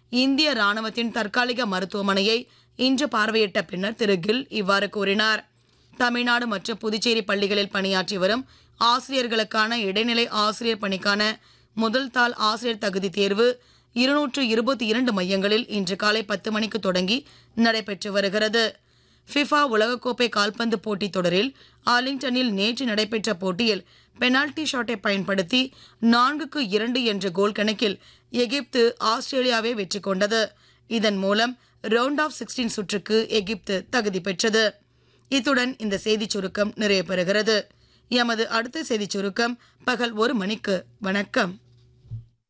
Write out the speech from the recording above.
இந்திய ராணுவத்தின் தற்காலிக மருத்துவமனையை இன்று பார்வையிட்ட பின்னர் திரு கில் இவ்வாறு கூறினார் தமிழ்நாடு மற்றும் புதுச்சேரி பள்ளிகளில் பணியாற்றி வரும் ஆசிரியர்களுக்கான இடைநிலை ஆசிரியர் பணிக்கான முதல் தாள் ஆசிரியர் தகுதி தேர்வு இருநூற்று இருபத்தி இரண்டு மையங்களில் இன்று காலை பத்து மணிக்கு தொடங்கி நடைபெற்று வருகிறது ஃபிஃபா உலகக்கோப்பை கால்பந்து போட்டித் தொடரில் ஆர்லிங்டனில் நேற்று நடைபெற்ற போட்டியில் பெனால்டி ஷாட்டை பயன்படுத்தி நான்குக்கு இரண்டு என்ற கோல் கணக்கில் எகிப்து ஆஸ்திரேலியாவை வெற்றி கொண்டது இதன் மூலம் ரவுண்ட் ஆஃப் சிக்ஸ்டீன் சுற்றுக்கு எகிப்து தகுதி பெற்றது இத்துடன் இந்த செய்திச் சுருக்கம் நிறைவு பெறுகிறது எமது அடுத்த செய்திச் சுருக்கம் பகல் ஒரு மணிக்கு வணக்கம்